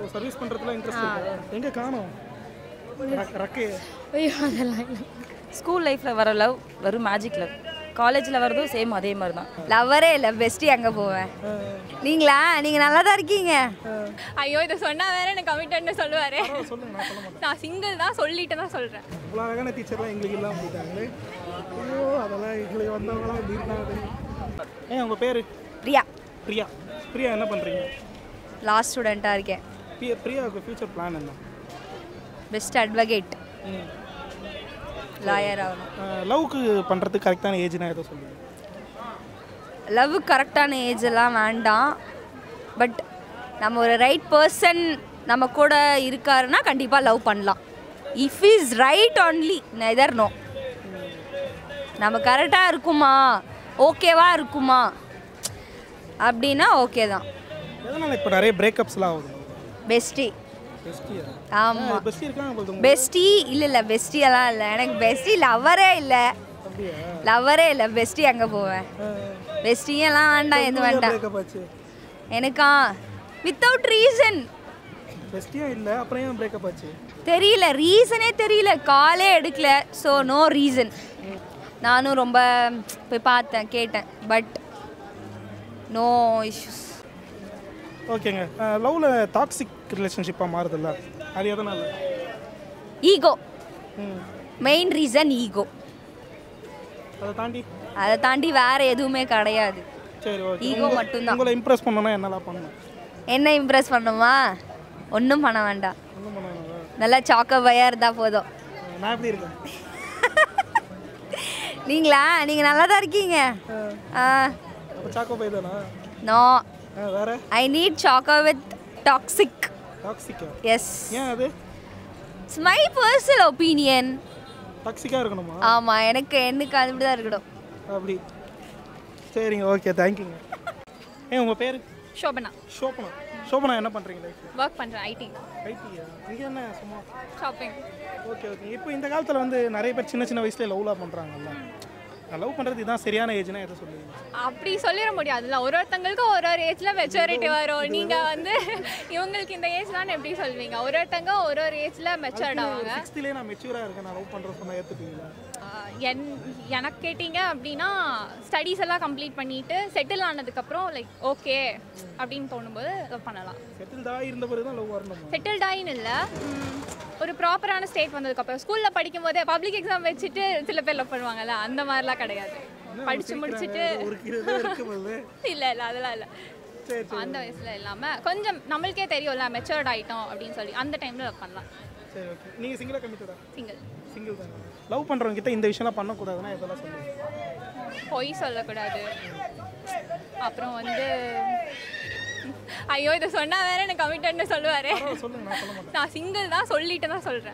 So service பண்ணுறதுல interest இருக்கா எங்கே காணோம் ரக்கு ஐயோ அதெல்லாம் இல்லை ஸ்கூல் லைஃப்பில் வர லவ் வெறும் மேஜிக் லவ் காலேஜில் வரதும் சேம் அதே மாதிரி தான் லவ்வரே இல்லை பெஸ்டி அங்கே போவேன் நீங்களா நீங்கள் நல்லா தான் இருக்கீங்க ஐயோ இதை சொன்னா வேற எனக்கு கமிட்டட்னு சொல்லுவாரு சொல்லுங்க நான் சொல்ல மாட்டேன் நான் சிங்கிள் தான் சொல்லிட்டு தான் சொல்றேன் இவ்வளோ அழகான டீச்சர்லாம் எங்களுக்கு இல்லாமல் போயிட்டாங்களே ஐயோ அதெல்லாம் எங்களுக்கு வந்தவங்களாம் இப்படி இருக்காங்க ஏன் உங்கள் பேர் பிரியா பிரியா பிரியா என்ன பண்ணுறீங்க லாஸ்ட் ஸ்டூடெண்ட்டாக இருக்கேன் பிரியா பிரியாவுக்கு ஃபியூச்சர் பிளான் என்ன பெஸ்ட் அட்வொகேட் லாயர் ஆகணும் லவ்க்கு பண்ணுறதுக்கு கரெக்டான ஏஜ்னா எதோ சொல்லுங்கள் லவ் கரெக்டான ஏஜ் எல்லாம் வேண்டாம் பட் நம்ம ஒரு ரைட் பர்சன் நம்ம கூட இருக்காருன்னா கண்டிப்பாக லவ் பண்ணலாம் if is right only neither no நம்ம கரெக்டாக இருக்குமா ஓகேவா இருக்குமா அப்படின்னா ஓகே தான் எதனால் இப்போ நிறைய பிரேக்கப்ஸ்லாம் ஆகுது பெஸ்டி பெஸ்டியா ஆமாம் பெஸ்டி இருக்காங்க போகுது பெஸ்டி இல்லை இல்லை பெஸ்டியெல்லாம் இல்லை எனக்கு பெஸ்டி லவ்வரே இல்லை அப்படியா லவ்வரே இல்லை பெஸ்டி அங்கே போவேன் பெஸ்டியெல்லாம் வேண்டாம் எது வேண்டாம் பிரேக்கப் ஆச்சு எனக்கா வித்தவுட் ரீசன் பெஸ்டியா இல்லை அப்புறம் ஏன் பிரேக்கப் ஆச்சு தெரியல ரீசனே தெரியல காலே எடுக்கல ஸோ நோ ரீசன் நானும் ரொம்ப போய் பார்த்தேன் கேட்டேன் பட் நோ இஷ்யூஸ் ஓகேங்க லவ்வில் டாக்ஸிக் ரிலேஷன்ஷிப்பாக மாறுதில்ல அது எதனால் ஈகோ ம் மெயின் ரீசன் ஈகோ அதை தாண்டி அதை தாண்டி வேற எதுவுமே கிடையாது சரி ஓகே ஈகோ மட்டும்தான் உங்களை இம்ப்ரெஸ் பண்ணணும்னா என்னலாம் பண்ணணும் என்ன இம்ப்ரெஸ் பண்ணுமா ஒன்றும் பண்ண வேண்டாம் ஒன்றும் பண்ணணும் நல்லா சாக்கோ பையாக இருந்தால் போதும் நான் எப்படி இருக்கேன் நீங்களா நீங்கள் நல்லா தான் இருக்கீங்க ஆ அப்போ சாக்கோ பை தானா நோ ஆ வேற ஐ நீட் சாக்கோ வித் டாக்ஸிக் டாக்ஸிக்கா எஸ் ஏன் அது இட்ஸ் மை பர்சனல் ஒப்பீனியன் டாக்ஸிக்காக இருக்கணுமா ஆமாம் எனக்கு எனக்கு அப்படி தான் இருக்கணும் அப்படி சரிங்க ஓகே தேங்க்யூங்க ஏன் உங்கள் பேர் ஷோபனா ஷோபனா ஷோபனா என்ன பண்ணுறீங்க லைஃப் ஒர்க் பண்ணுறேன் ஐடி ஐடியா இங்கே என்ன சும்மா ஷாப்பிங் ஓகே ஓகே இப்போ இந்த காலத்தில் வந்து நிறைய பேர் சின்ன சின்ன வயசுல லவ்லாம் பண்ணுறாங்கல்ல லவ் பண்ணுறது இதுதான் சரியான ஏஜ்னா எதை சொல்லுவீங்க அப்படி சொல்லிட முடியாதுல்ல ஒரு ஒருத்தங்களுக்கு ஒரு ஒரு ஏஜ்ல மெச்சூரிட்டி வரும் நீங்க வந்து இவங்களுக்கு இந்த ஏஜ் தான் எப்படி சொல்வீங்க ஒரு ஒருத்தங்க ஒரு ஒரு ஏஜ்ல மெச்சூர்ட் ஆவாங்க சிக்ஸ்த்லேயே நான் மெச்சூராக இருக்கேன் நான் லவ் பண்ணுறேன் சொன்னால் ஏற்றுப்பீங்களா ஆஹ் என் எனக்கு கேட்டிங்க அப்படின்னா ஸ்டடீஸ் எல்லாம் கம்ப்ளீட் பண்ணிட்டு செட்டில் ஆனதுக்கப்புறம் லைக் ஓகே அப்படின்னு தோணும்போது love பண்ணலாம் செட்டில்டாக இருந்த பிறகு தான் லவ் வரணும் செட்டில்ட் ஆயின்னு இல்லை ஒரு ப்ராப்பரான ஸ்டேட் வந்ததுக்கப்புறம் ஸ்கூலில் படிக்கும் போதே பப்ளிக் எக்ஸாம் வச்சுட்டு சில பேர் லவ் பண்ணுவாங்கல்ல அந்த மாதிரிலாம் கிடையாது படிச்சு முடிச்சுட்டு ஒரு கிலோ இருக்கும்போது இல்லை இல்லை அதெல்லாம் இல்லை சரி அந்த வயசுல இல்லாமல் கொஞ்சம் நம்மளுக்கே தெரியும்ல மெச்சூர்ட் ஆயிட்டோம் அப்படின்னு சொல்லி அந்த டைமில் லவ் பண்ணலாம் சரி ஓகே நீங்கள் சிங்கிளாக கமிட்டடா சிங்கிள் சிங்கிள் தான் லவ் பண்ணுறவங்க கிட்ட இந்த விஷயம்லாம் பண்ணக்கூடாதுன்னா இதெல்லாம் சொல்லுங்கள் பொய் சொல்லக்கூடாது அப்புறம் வந்து ஐயோ இதை சொன்னா வேற எனக்கு கமிட்டட்னு சொல்லுவாரு சொல்லுங்க நான் சொல்ல மாட்டேன் நான் சிங்கிள் தான் சொல்லிட்டு தான் சொல்கிறேன்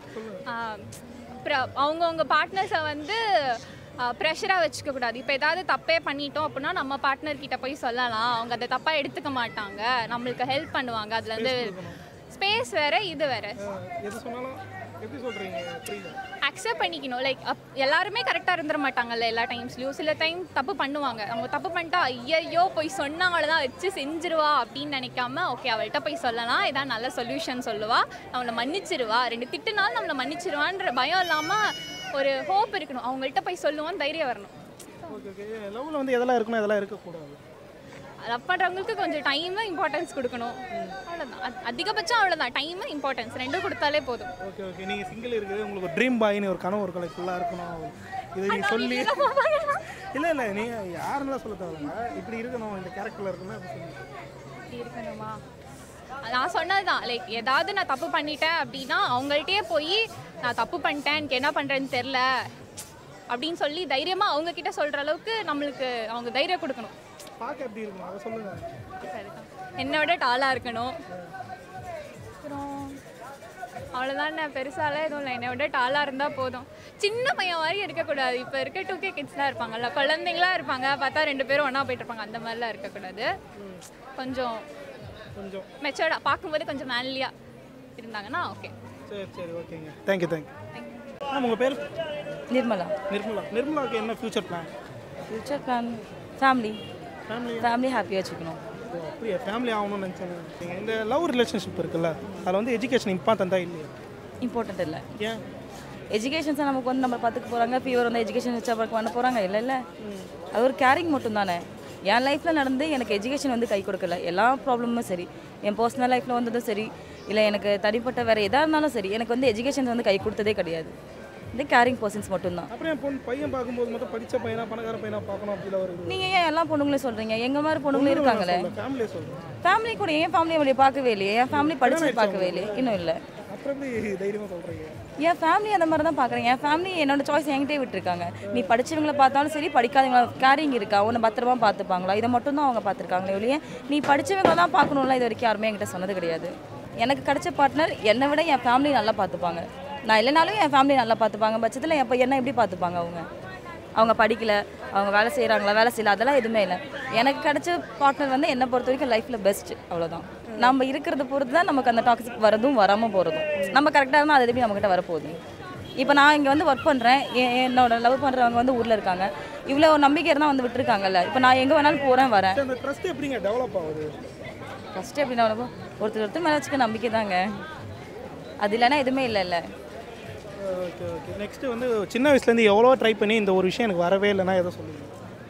அவங்கவுங்க பார்ட்னர்ஸை வந்து ப்ரெஷராக வச்சுக்க கூடாது இப்போ ஏதாவது தப்பே பண்ணிட்டோம் அப்படின்னா நம்ம பார்ட்னர் கிட்ட போய் சொல்லலாம் அவங்க அதை தப்பாக எடுத்துக்க மாட்டாங்க நம்மளுக்கு ஹெல்ப் பண்ணுவாங்க அதுலேருந்து ஸ்பேஸ் வேற இது வேற எது சொன்னாலும் எப்படி சொல்கிறீங்க புரியல அக்செப்ட் பண்ணிக்கணும் லைக் எல்லாருமே கரெக்டாக இருந்துட மாட்டாங்கல்ல எல்லா டைம்ஸ்லையும் சில டைம் தப்பு பண்ணுவாங்க அவங்க தப்பு பண்ணிட்டா ஐயையோ போய் சொன்னாங்கள தான் வச்சு செஞ்சிருவா அப்படின்னு நினைக்காம ஓகே அவள்கிட்ட போய் சொல்லலாம் இதான் நல்ல சொல்யூஷன் சொல்லுவா அவளை மன்னிச்சிருவா ரெண்டு திட்டுனாலும் நம்மளை மன்னிச்சிருவான்ற பயம் இல்லாமல் ஒரு ஹோப் இருக்கணும் அவங்கள்ட்ட போய் சொல்லுவோம் தைரியம் வரணும் ஓகே ஓகே லவ்வில் வந்து எதெல்லாம் இருக்கணும் எதெல்லாம் இருக்கக்கூடாது லவ் பண்ணுறவங்களுக்கு கொஞ்சம் டைமு இம்பார்ட்டன்ஸ் கொடுக்கணும் அவ்வளோதான் அது அதிகபட்சம் அவ்வளோதான் டைமு இம்பார்ட்டன்ஸ் ரெண்டும் கொடுத்தாலே போதும் ஓகே ஓகே நீங்கள் சிங்கிள் இருக்குது உங்களுக்கு ஒரு ட்ரீம் பாய்னு ஒரு கனவு ஒரு கலை ஃபுல்லாக இருக்கணும் இதை நீங்கள் சொல்லி இல்லை இல்லை நீங்கள் யாருன்னெலாம் சொல்ல தேவையில்ல இப்படி இருக்கணும் இந்த கேரக்டரில் இருக்கணும் அப்படி சொல்லி இப்படி இருக்கணுமா நான் சொன்னதுதான் லைக் ஏதாவது நான் தப்பு பண்ணிட்டேன் அப்படின்னா அவங்கள்ட்டயே போய் நான் தப்பு பண்ணிட்டேன் எனக்கு என்ன பண்ணுறேன்னு தெரில அப்படின்னு சொல்லி தைரியமாக அவங்க கிட்ட சொல்கிற அளவுக்கு நம்மளுக்கு அவங்க தைரியம் கொடுக்கணும் பார்க்க எப்படி இருக்கணும் அதை சொல்லுங்கள் சரிதான் என்னை விட டாலாக இருக்கணும் அப்புறம் அவ்வளோதான் பெருசாலாம் எதுவும் இல்லை என்னை விட டாலாக இருந்தால் போதும் சின்ன பையன் மாதிரி இருக்கக்கூடாது இப்போ இருக்க டூ கே கிட்ஸ்லாம் இருப்பாங்கல்ல குழந்தைங்களா இருப்பாங்க பார்த்தா ரெண்டு பேரும் ஒன்றா போயிட்டு இருப்பாங்க அந்த மாதிரிலாம் இருக்கக்கூடாது கொஞ்சம் கொஞ்சம் மெச்சோர்டாக பார்க்கும்போது கொஞ்சம் மேன்லியாக இருந்தாங்கன்னா ஓகே சரி சரி ஓகேங்க தேங்க்யூ தேங்க்யூ மேம் உங்கள் பேர் நிர்மலா நிர்மலா நிர்மலாவுக்கு என்ன future plan future plan family family family ஹாப்பியாக வச்சுக்கணும் ஓ, அப்படியா ஃபேமிலி ஆகணும்னு நினச்சேன் இந்த லவ் ரிலேஷன்ஷிப் இருக்குல்ல அதில் வந்து எஜுகேஷன் இம்பார்ட்டன் தான் இல்லையா இம்பார்ட்டன்ட் இல்லை ஏன் எஜுகேஷன்ஸை நமக்கு வந்து நம்ம பார்த்துக்க போகிறாங்க ஃபீவர் வந்து எஜுகேஷன் வச்சா பண்ண போகிறாங்க இல்லை இல்லை அது ஒரு கேரிங் மட்டும் தானே என் லைஃப்பில் நடந்து எனக்கு எஜுகேஷன் வந்து கை கொடுக்கல எல்லா ப்ராப்ளமும் சரி என் பர்சனல் லைஃப்பில் வந்ததும் சரி இல்லை எனக்கு தனிப்பட்ட வேறு எதாக இருந்தாலும் சரி எனக்கு வந்து எஜுகேஷன் வந்து கை கொடுத்ததே கிடையாது இந்த கேரிங் பர்சன்ஸ் மட்டும்தான் அப்புறம் என் பொண்ணு பையன் பார்க்கும்போது மட்டும் படித்த பையனா பணக்கார பையனா பார்க்கணும் அப்படிலாம் வருது நீங்கள் ஏன் எல்லா பொண்ணுங்களையும் சொல்கிறீங்க எங்கள் மாதிரி பொண்ணுங்களும் இருக்காங்களே ஃபேமிலியே சொல்கிறேன் ஃபேமிலி கூட என் ஃபேமிலி அவளை பார்க்கவே இல்லையே என் ஃபேமிலி படிச்சு பார்க்கவே இல்லையே இன்னும் இல்லை அப்புறம் எப்படி தைரியமாக சொல்கிறீங்க என் ஃபேமிலி அந்த மாதிரி தான் பார்க்குறேன் என் ஃபேமிலி என்னோட சாய்ஸ் என்கிட்டே விட்டுருக்காங்க நீ படிச்சவங்கள பார்த்தாலும் சரி படிக்காதவங்கள கேரிங் இருக்கா உன்னை பத்திரமா பார்த்துப்பாங்களா இதை மட்டும் தான் அவங்க பார்த்துருக்காங்களே ஒழிய நீ படிச்சவங்கள தான் பார்க்கணும்ல இது வரைக்கும் யாருமே என்கிட்ட சொன்னது கிடையாது எனக்கு கிடைச்ச பார்ட்னர் என்னை விட என் ஃபேமிலி நல்லா பார்த்துப்பாங்க நான் இல்லைனாலும் என் ஃபேமிலி நல்லா பார்த்துப்பாங்க பட்சத்தில் எப்போ என்ன எப்படி பார்த்துப்பாங்க அவங்க அவங்க படிக்கல அவங்க வேலை செய்கிறாங்களா வேலை செய்யல அதெல்லாம் எதுவுமே இல்லை எனக்கு கிடைச்ச பார்ட்னர் வந்து என்னை பொறுத்த வரைக்கும் லைஃப்பில் பெஸ்ட் அவ்வளோதான் நம்ம இருக்கிறத பொறுத்து தான் நமக்கு அந்த டாக்ஸிக் வரதும் வராமல் போகிறதும் நம்ம கரெக்டாக இருந்தால் அது எப்படி நம்மக்கிட்ட வரப்போகுது இப்போ நான் இங்கே வந்து ஒர்க் பண்ணுறேன் என்னோட லவ் பண்ணுறவங்க வந்து ஊரில் இருக்காங்க இவ்வளோ நம்பிக்கை இருந்தால் வந்து விட்டுருக்காங்கல்ல இப்போ நான் எங்கே வேணாலும் போகிறேன் வரேன் சரி, அந்த ட்ரஸ்ட் எப்படிங்க டெவலப் ஆகுது ஃபஸ்ட்டு எப்படின்னா ஒருத்தர் ஒருத்தர் மேலே வச்சுக்க நம்பிக்கை தாங்க அது இல்லைன்னா எதுவுமே இல்லைல்ல ஓகே ஓகே நெக்ஸ்ட்டு வந்து சின்ன வயசுலேருந்து எவ்வளோ ட்ரை பண்ணி இந்த ஒரு விஷயம் எனக்கு வரவே இல்லைன்னா எதை சொல்லுங்கள்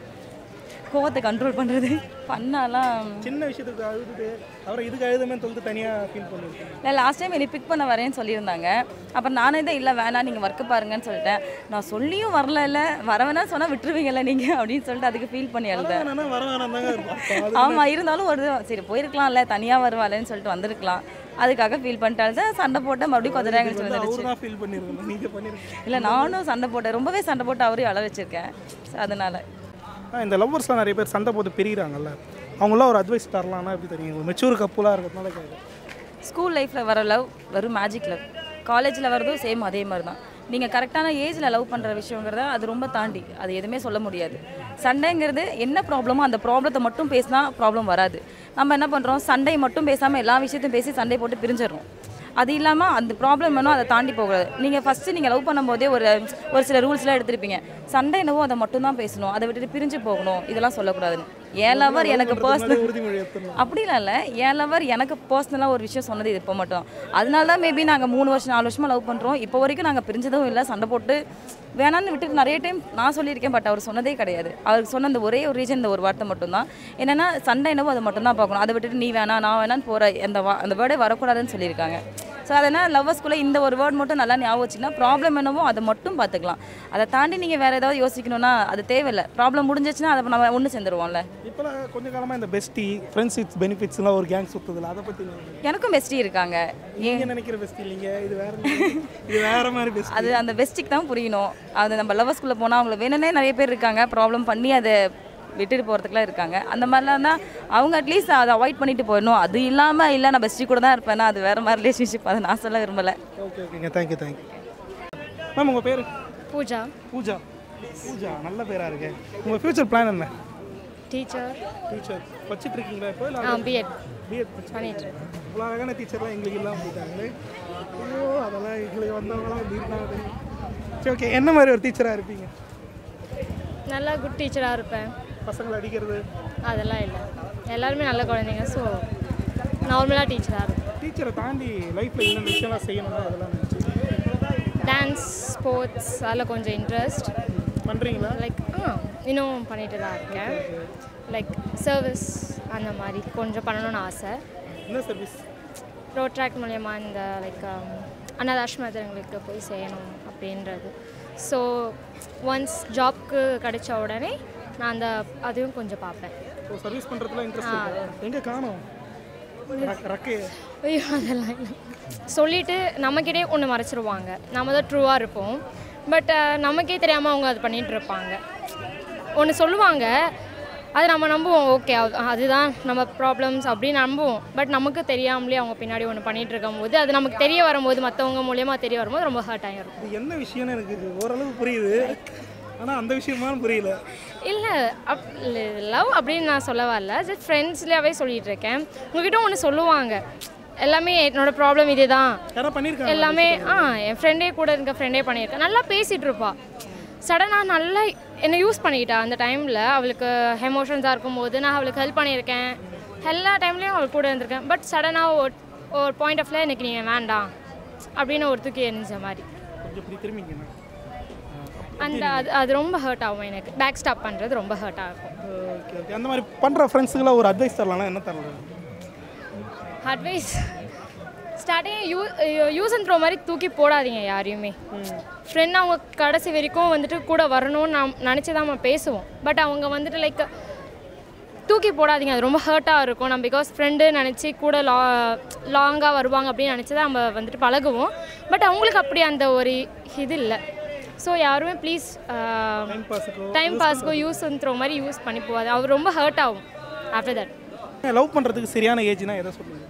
கோவத்தை கண்ட்ரோல் பண்ணுறது பண்ணாலாம் சின்ன விஷயத்துக்கு அழுதுட்டு அப்புறம் இதுக்கு அழுதுமே சொல்லிட்டு தனியாக ஃபீல் பண்ணியிருக்கேன் இல்லை லாஸ்ட் டைம் என்னை பிக் பண்ண வரேன்னு சொல்லியிருந்தாங்க அப்புறம் நானே தான் இல்லை வேணாம் நீங்கள் ஒர்க்கு பாருங்கன்னு சொல்லிட்டேன் நான் சொல்லியும் வரல இல்லை வர வேணாம் சொன்னால் விட்டுருவீங்கல்ல நீங்கள் அப்படின்னு சொல்லிட்டு அதுக்கு ஃபீல் பண்ணி எழுதேன் வேணா வர வேணாம் தாங்க இருப்போம் ஆமாம் இருந்தாலும் ஒரு சரி போயிருக்கலாம்ல தனியாக வருவாளேன்னு சொல்லிட்டு வந்திருக்கலாம் அதுக்காக ஃபீல் பண்ணிட்டாலும் தான் சண்டை போட்டேன் மறுபடியும் கொஞ்ச நேரம் கழிச்சு வந்துடுச்சு அவரு தான் ஃபீல் பண்ணியிருக்கணும் நீங்கள் பண்ணியிருக்கீங்க இல்லை நானும் சண்டை போட்டேன் ரொம்பவே சண்டை போட்டு அவரையும் அழ வச்சிருக்கேன் So, அதனால ஆ, இந்த லவ்வர்ஸ்லாம் நிறைய பேர் சண்டை போட்டு பிரிகிறாங்கல்ல அவங்களாம் ஒரு அட்வைஸ் தரலாம்னா எப்படி தெரியும் மெச்சூர் கப்புலாக இருக்கிறதுனால கேட்குறேன் ஸ்கூல் லைஃப்பில் வர லவ் வெறும் மேஜிக் லவ் காலேஜில் வரதும் சேம் அதே மாதிரி தான் நீங்கள் கரெக்டான ஏஜில் லவ் பண்ணுற விஷயங்கிறத அது ரொம்ப தாண்டி அது எதுவுமே சொல்ல முடியாது சண்டைங்கிறது என்ன ப்ராப்ளமோ அந்த ப்ராப்ளத்தை மட்டும் பேசினா ப்ராப்ளம் வராது நம்ம என்ன பண்ணுறோம் சண்டை மட்டும் பேசாமல் எல்லா விஷயத்தையும் பேசி சண்டை போட்டு பிரிஞ்சிடுறோம் அது இல்லாமல் அந்த ப்ராப்ளம் வேணும் அதை தாண்டி போகக்கூடாது நீங்கள் ஃபஸ்ட்டு நீங்கள் லவ் பண்ணும்போதே ஒரு ஒரு சில ரூல்ஸ்லாம் எடுத்திருப்பீங்க சண்டை என்னவோ அதை மட்டும் தான் பேசணும் அதை விட்டுட்டு பிரிஞ்சு போகணும் இதெல்லாம் சொல்லக்கூடாதுன்னு ஏன் லவர் எனக்கு பர்சனல் உறுதிமொழி எடுத்துடணும் அப்படிலாம் இல்லை என் லவர் எனக்கு பர்சனலாக ஒரு விஷயம் சொன்னது இது இப்போ மட்டும் அதனால தான் மேபி நாங்கள் மூணு வருஷம் நாலு வருஷமாக லவ் பண்ணுறோம் இப்போ வரைக்கும் நாங்கள் பிரிஞ்சதும் இல்லை சண்டை போட்டு வேணான்னு விட்டுட்டு நிறைய டைம் நான் சொல்லியிருக்கேன் பட் அவர் சொன்னதே கிடையாது அவருக்கு சொன்ன அந்த ஒரே ஒரு ரீசன் இந்த ஒரு வார்த்தை மட்டும்தான் என்னென்னா சண்டை என்னவோ அதை மட்டும் தான் பார்க்கணும் அதை விட்டுட்டு நீ வேணாம் நான் வேணான்னு போகிற அந்த வா அந்த வேர்டே வரக்கூடாதுன்னு சொல்லியிருக்காங்க ஸோ அதனால் லவ்வர்ஸ்குள்ளே இந்த ஒரு வேர்ட் மட்டும் நல்லா ஞாபகம் வச்சிங்கன்னா ப்ராப்ளம் என்னவோ அதை மட்டும் பார்த்துக்கலாம் அதை தாண்டி நீங்கள் வேறு ஏதாவது யோசிக்கணும்னா அது தேவையில்லை ப்ராப்ளம் முடிஞ்சிச்சுன்னா அதை நம்ம ஒன்று சேர்ந்துருவோம்ல இப்போலாம் கொஞ்ச காலமாக இந்த பெஸ்டி ஃப்ரெண்ட்ஸ் வித் பெனிஃபிட்ஸ்லாம் ஒரு கேங் சுற்றுதில்ல அதை பற்றி எனக்கும் பெஸ்டி இருக்காங்க நீங்கள் நினைக்கிற பெஸ்டி இல்லைங்க இது வேற மாதிரி. இது வேற மாதிரி பெஸ்ட் அது அந்த பெஸ்ட்டுக்கு தான் புரியணும் அது நம்ம லவர்ஸ்குள்ளே போனால் அவங்கள வேணும்னே நிறைய பேர் இருக்காங்க ப்ராப்ளம் பண்ணி அதை விட்டுட்டு போகிறதுக்குலாம் இருக்காங்க அந்த மாதிரிலாம் தான் அவங்க அட்லீஸ்ட் அதை அவாய்ட் பண்ணிட்டு போயிடணும் அது இல்லாமல் இல்லை நான் பெஸ்டி கூட தான் இருப்பேன்னா அது வேறு மாதிரி ரிலேஷன்ஷிப் அதை நான் சொல்ல விரும்பலை ஓகே ஓகேங்க தேங்க்யூ தேங்க்யூ மேம் உங்கள் பேர் பூஜா பூஜா பூஜா நல்ல பேராக இருக்கு உங்கள் ஃப்யூச்சர் பிளான் என்ன டீச்சர் டீச்சர் வச்சுட்டு இருக்கீங்களா இப்போ ஆ பிஎட் பிஎட் பண்ணிட்டு இவ்வளோ அழகான டீச்சர்லாம் எங்களுக்கு இல்லாமல் போயிட்டாங்களே ஐயோ அதெல்லாம் எங்களுக்கு வந்தவங்களாம் இப்படி இருக்காங்க தெரியும். சரி ஓகே என்ன மாதிரி ஒரு டீச்சராக இருப்பீங்க நல்லா குட் டீச்சராக இருப்பேன் பசங்களை அடிக்கிறது அதெல்லாம் இல்லை எல்லாருமே நல்ல குழந்தைங்க ஸோ நார்மலாக டீச்சராக இருப்பேன் டீச்சரை தாண்டி லைஃப்பில் என்னென்ன விஷயம்லாம் செய்யணுமோ அதெல்லாம் நினச்சி டான்ஸ் ஸ்போர்ட்ஸ் அதில் கொஞ்சம் இன்ட்ரெஸ்ட் பண்ணுறீங்களா லைக் ஆ இன்னும் பண்ணிட்டு தான் இருக்கேன் லைக் சர்வீஸ் அந்த மாதிரி கொஞ்சம் பண்ணணும்னு ஆசை என்ன சர்வீஸ் ரோட் ட்ராக் மூலயமா இந்த லைக் அனாதாஷ்மதங்களுக்கு போய் செய்யணும் அப்படின்றது ஸோ ஒன்ஸ் ஜாப்க்கு கிடைச்ச உடனே நான் அந்த அதையும் கொஞ்சம் பார்ப்பேன் ஸோ சர்வீஸ் பண்ணுறதுல இன்ட்ரெஸ்ட் இருக்கா எங்கே காணோம் ரக்கே ஐயோ அதெல்லாம் இல்லை சொல்லிவிட்டு நம்மக்கிட்டே ஒன்று மறைச்சிருவாங்க நம்ம தான் ட்ரூவாக இருப்போம் பட் நமக்கே தெரியாமல் அவங்க அது பண்ணிகிட்டு இருப்பாங்க ஒன்று சொல்லுவாங்க அது நம்ம நம்புவோம் ஓகே அதுதான் நம்ம ப்ராப்ளம்ஸ் அப்படின்னு நம்புவோம் பட் நமக்கு தெரியாமலே அவங்க பின்னாடி ஒன்று பண்ணிகிட்டு இருக்கும்போது அது நமக்கு தெரிய வரும்போது மற்றவங்க மூலியமாக தெரிய வரும்போது ரொம்ப ஹர்ட் ஆகிரும் இது என்ன விஷயம்னு எனக்கு ஓரளவு புரியுது ஆனால் அந்த விஷயமானு புரியல இல்லை அப் லவ் அப்படின்னு நான் சொல்ல வரல ஜஸ்ட் ஃப்ரெண்ட்ஸ்லேயே சொல்லிகிட்டு இருக்கேன் உங்ககிட்ட ஒன்று சொல்லுவாங்க எல்லாமே என்னோட ப்ராப்ளம் இதுதான் யாராவது பண்ணியிருக்காங்க எல்லாமே ஆ என் ஃப்ரெண்டே கூட இருக்க ஃப்ரெண்டே பண்ணியிருக்கேன் நல்லா பேசிகிட்டு இருப்பா சடனாக நல்லா என்னை யூஸ் பண்ணிக்கிட்டா அந்த டைமில் அவளுக்கு எமோஷன்ஸாக இருக்கும்போது நான் அவளுக்கு ஹெல்ப் பண்ணியிருக்கேன் எல்லா டைம்லேயும் அவள் கூட இருந்திருக்கேன் பட் சடனாக ஒரு ஒரு பாயிண்ட் ஆஃப்ல எனக்கு நீங்கள் வேண்டாம் அப்படின்னு ஒரு தூக்கி எரிஞ்ச மாதிரி கொஞ்சம் இப்படி திரும்பிங்கண்ணா அந்த அது அது ரொம்ப ஹர்ட் ஆகும் எனக்கு பேக் ஸ்டாப் பண்ணுறது ரொம்ப ஹர்ட் ஆகும் ஓகே ஓகே அந்த மாதிரி பண்ணுற ஃப்ரெண்ட்ஸுக்கெல்லாம் ஒரு அட்வைஸ் தரலாம்னா என்ன தரலாம் advice starting you use and throw மாதிரி தூக்கி போடாதீங்க யாரையுமே ஃப்ரெண்ட் அவங்க கடைசி வரைக்கும் வந்துட்டு கூட வரணும்னு நாம் நினச்சி தான் நம்ம பேசுவோம் பட் அவங்க வந்துட்டு லைக் தூக்கி போடாதீங்க அது ரொம்ப ஹர்ட்டாக இருக்கும் நம்ம பிகாஸ் ஃப்ரெண்டு நினச்சி கூட லா லாங்காக வருவாங்க அப்படின்னு நினச்சி தான் நம்ம வந்துட்டு பழகுவோம் பட் அவங்களுக்கு அப்படி அந்த ஒரு இது இல்லை ஸோ யாருமே ப்ளீஸ் டைம் பாஸுக்கோ டைம் பாஸ்க்கோ யூஸ் அண்ட் த்ரோ மாதிரி யூஸ் பண்ணி போகாது அவர் ரொம்ப ஹர்ட் ஆகும் ஆஃப்டர் தட் லவ் பண்ணுறதுக்கு சரியான ஏஜ்னா எதை சொல்லுங்க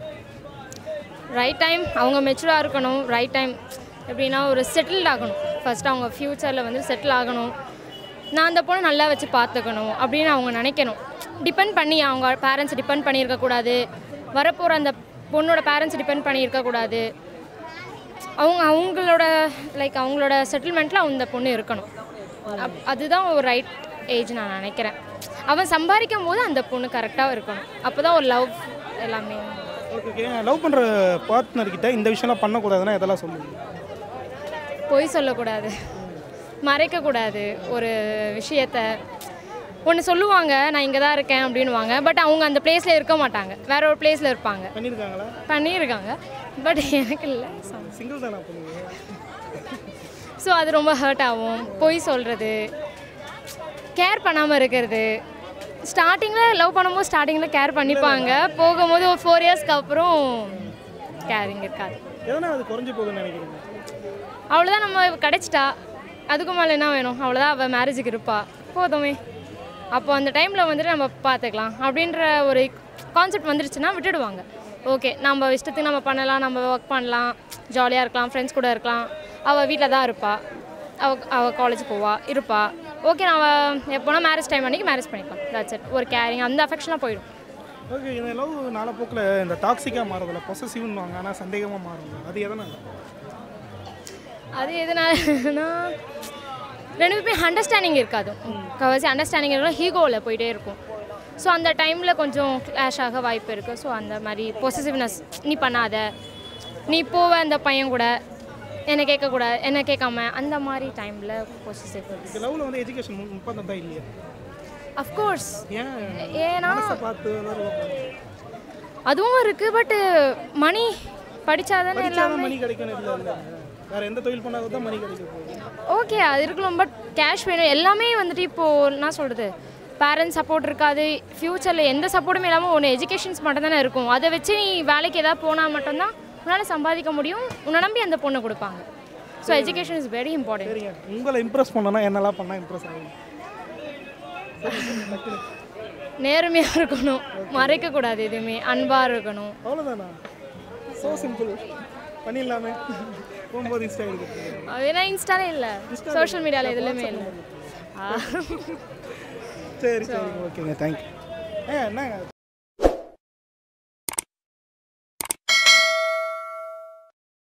ரைட் டைம் அவங்க மெச்சூராக இருக்கணும் ரைட் டைம் எப்படின்னா ஒரு செட்டில்ட் ஆகணும் ஃபர்ஸ்ட் அவங்க ஃப்யூச்சரில் வந்து செட்டில் ஆகணும் நான் அந்த பொண்ணை நல்லா வச்சு பார்த்துக்கணும் அப்படின்னு அவங்க நினைக்கணும் டிபெண்ட் பண்ணி அவங்க பேரண்ட்ஸ் டிபெண்ட் பண்ணியிருக்கக்கூடாது வரப்போகிற அந்த பொண்ணோட பேரண்ட்ஸ் டிபெண்ட் பண்ணியிருக்கக்கூடாது அவங்க அவங்களோட லைக் அவங்களோட செட்டில்மெண்ட்டில் அந்த பொண்ணு இருக்கணும் அப் அதுதான் ஒரு ரைட் ஏஜ் நான் நினைக்கிறேன் அவன் சம்பாதிக்கும் போது அந்த பொண்ணு கரெக்டாக இருக்கணும் அப்போ தான் ஒரு லவ் எல்லாமே ஓகே ஓகே லவ் பண்ணுற பார்ட்னர்கிட்ட இந்த விஷயம்லாம் பண்ணக்கூடாதுன்னா எதெல்லாம் சொல்லுங்க பொய் சொல்லக்கூடாது மறைக்கக்கூடாது ஒரு விஷயத்த ஒன்று சொல்லுவாங்க நான் இங்கே தான் இருக்கேன் அப்படின்வாங்க பட் அவங்க அந்த பிளேஸில் இருக்க மாட்டாங்க வேற ஒரு பிளேஸில் இருப்பாங்க பண்ணியிருக்காங்களா பண்ணியிருக்காங்க பட் எனக்கு இல்லை சிங்கிள் தானா பண்ணுங்க ஸோ அது ரொம்ப ஹர்ட் ஆகும் பொய் சொல்கிறது கேர் பண்ணாமல் இருக்கிறது ஸ்டார்டிங்கில் லவ் பண்ணும்போது ஸ்டார்டிங்கில் கேர் பண்ணிப்பாங்க போகும்போது ஒரு ஃபோர் இயர்ஸ்க்கு அப்புறம் கேரிங் இருக்காது எதனா அது குறைஞ்சி போகுதுன்னு நினைக்கிறீங்க அவ்வளோதான் நம்ம கிடச்சிட்டா அதுக்கு மேலே என்ன வேணும் அவ்வளோதான் அவள் மேரேஜுக்கு இருப்பா போதுமே அப்போ அந்த டைமில் வந்துட்டு நம்ம பார்த்துக்கலாம் அப்படின்ற ஒரு கான்செப்ட் வந்துருச்சுன்னா விட்டுடுவாங்க ஓகே நம்ம இஷ்டத்துக்கு நம்ம பண்ணலாம் நம்ம ஒர்க் பண்ணலாம் ஜாலியாக இருக்கலாம் ஃப்ரெண்ட்ஸ் கூட இருக்கலாம் அவள் வீட்டில் தான் இருப்பா அவ அவள் காலேஜ் போவா இருப்பா ஓகே நான் எப்போனா மேரேஜ் டைம் அன்றைக்கி மேரேஜ் பண்ணிக்கலாம் தட்ஸ் இட் ஒரு கேரிங் அந்த அஃபெக்ஷனாக போயிடும் ஓகே இந்த லவ் நாளப்போக்கில் இந்த டாக்ஸிக்காக மாறுதில்ல பொசசிவ்னு வாங்க ஆனால் சந்தேகமாக மாறும் அது எதனால் அது எதனாலனா ரெண்டு பேருமே அண்டர்ஸ்டாண்டிங் இருக்காது கவர்ச்சி அண்டர்ஸ்டாண்டிங் இருக்கும் ஹீகோவில் போயிட்டே இருக்கும் ஸோ அந்த டைமில் கொஞ்சம் கிளாஷ் ஆக வாய்ப்பு இருக்குது ஸோ அந்த மாதிரி பொசசிவ்னஸ் நீ பண்ணாத நீ போவ அந்த பையன் கூட என்னை கேட்கக்கூடாது என்ன கேட்காம அந்த மாதிரி டைமில் பொசசிவ் இந்த லவ்வில் வந்து எஜுகேஷன் முப்பத்தம் தான் இல்லையா அஃப்கோர்ஸ் ஏன் ஏன்னா மனசை பார்த்து எல்லாரும் அதுவும் இருக்குது பட்டு மணி படித்தாதானே படிச்சாதான் எல்லாமே மணி கிடைக்கணும் இல்லை இல்லை வேறு எந்த தொழில் பண்ணாலும் தான் மணி கிடைக்க போகுது ஓகே அது இருக்கலாம் பட் கேஷ் வேணும் எல்லாமே வந்துட்டு இப்போது என்ன சொல்கிறது பேரண்ட்ஸ் சப்போர்ட் இருக்காது ஃப்யூச்சரில் எந்த சப்போர்ட்டுமே இல்லாமல் ஒன்று எஜுகேஷன்ஸ் மட்டும் தானே இருக்கும் அதை வச்சு நீ வேலைக்கு ஏதாவது போனால் மட்டும்தான் உன்னால் சம்பாதிக்க முடியும் உன்னை நம்பி அந்த பொண்ணை கொடுப்பாங்க so education is very important சரிங்க உங்களை இம்ப்ரெஸ் பண்ணனா என்னெல்லாம் பண்ணால் இம்ப்ரெஸ் ஆகும் நேர்மையாக இருக்கணும் மறைக்கக்கூடாது எதுவுமே அன்பாக இருக்கணும் அவ்வளோதானா ஸோ சிம்பிள் பண்ணிடலாமே போகும்போது இன்ஸ்டா எடுக்கிறது அதெல்லாம் இன்ஸ்டாலே இல்லை சோஷியல் மீடியாவில் எதுலையுமே இல்லை ஆ சரி சரி ஓகேங்க தேங்க்யூ ஏ என்னங்க